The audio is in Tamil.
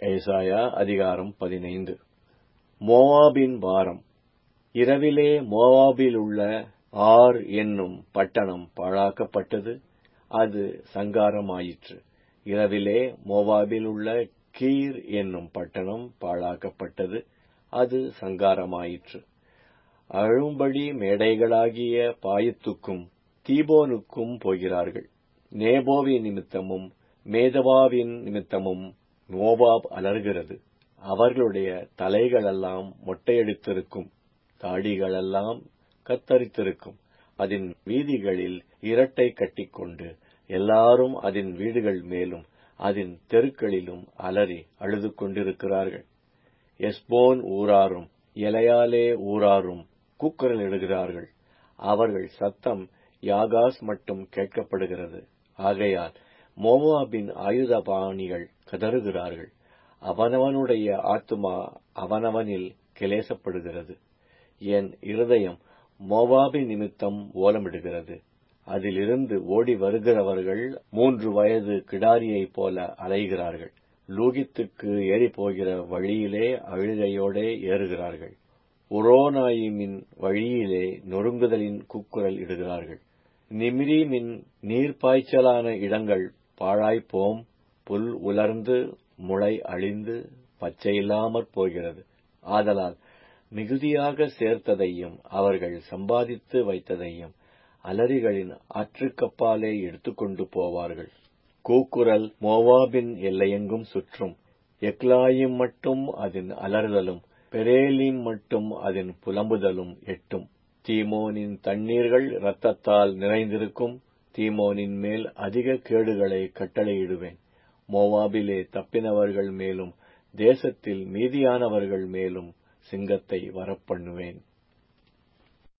ஏசாயா அதிகாரம் பதினைந்து மோவாபின் பாரம் இரவிலே மோவாபிலுள்ள ஆர் என்னும் பட்டணம் பாழாக்கப்பட்டது அது சங்காரமாயிற்று இரவிலே மோவாபிலுள்ள கீர் என்னும் பட்டணம் பாழாக்கப்பட்டது அது சங்காரமாயிற்று அழும்படி மேடைகளாகிய பாயத்துக்கும் தீபோனுக்கும் போகிறார்கள் நேபோவின் நிமித்தமும் மேதவாவின் நிமித்தமும் மோவாப் அலறுகிறது அவர்களுடைய தலைகளெல்லாம் மொட்டையடித்திருக்கும் தாடிகளெல்லாம் கத்தரித்திருக்கும் அதன் வீதிகளில் இரட்டை கட்டிக்கொண்டு எல்லாரும் அதன் வீடுகள் மேலும் அதன் தெருக்களிலும் அலறி அழுது கொண்டிருக்கிறார்கள் எஸ்போன் ஊராரும் எலையாலே ஊராரும் கூக்குரலிடுகிறார்கள் அவர்கள் சத்தம் யாகாஸ் மட்டும் கேட்கப்படுகிறது ஆகையால் மோவாபின் ஆயுதபாணிகள் கதறுகிறார்கள் அவனவனுடைய ஆத்துமா அவனவனில் கிளேசப்படுகிறது என் இருதயம் மோவாபின் நிமித்தம் ஓலமிடுகிறது அதிலிருந்து ஓடி வருகிறவர்கள் மூன்று வயது கிடாரியைப் போல அலைகிறார்கள் லூகித்துக்கு ஏறி போகிற வழியிலே அழுகையோடே ஏறுகிறார்கள் உரோனாயிமின் வழியிலே நொறுங்குதலின் கூக்குரல் இடுகிறார்கள் நிமிரீமின் நீர்ப்பாய்ச்சலான இடங்கள் பாழாய்ப்போம் புல் உலர்ந்து முளை அழிந்து பச்சையில்லாமற் போகிறது ஆதலால் மிகுதியாக சேர்த்ததையும் அவர்கள் சம்பாதித்து வைத்ததையும் அலரிகளின் ஆற்றுக்கப்பாலே எடுத்துக்கொண்டு போவார்கள் கூக்குரல் மோவாபின் எல்லையெங்கும் சுற்றும் எக்லாயும் மட்டும் அதன் அலறுதலும் பெரேலிம் மட்டும் அதன் புலம்புதலும் எட்டும் தீமோனின் தண்ணீர்கள் இரத்தத்தால் நிறைந்திருக்கும் தீமோனின் மேல் அதிக கேடுகளை கட்டளையிடுவேன் மோவாபிலே தப்பினவர்கள் மேலும் தேசத்தில் மீதியானவர்கள் மேலும் சிங்கத்தை வரப்பண்ணுவேன்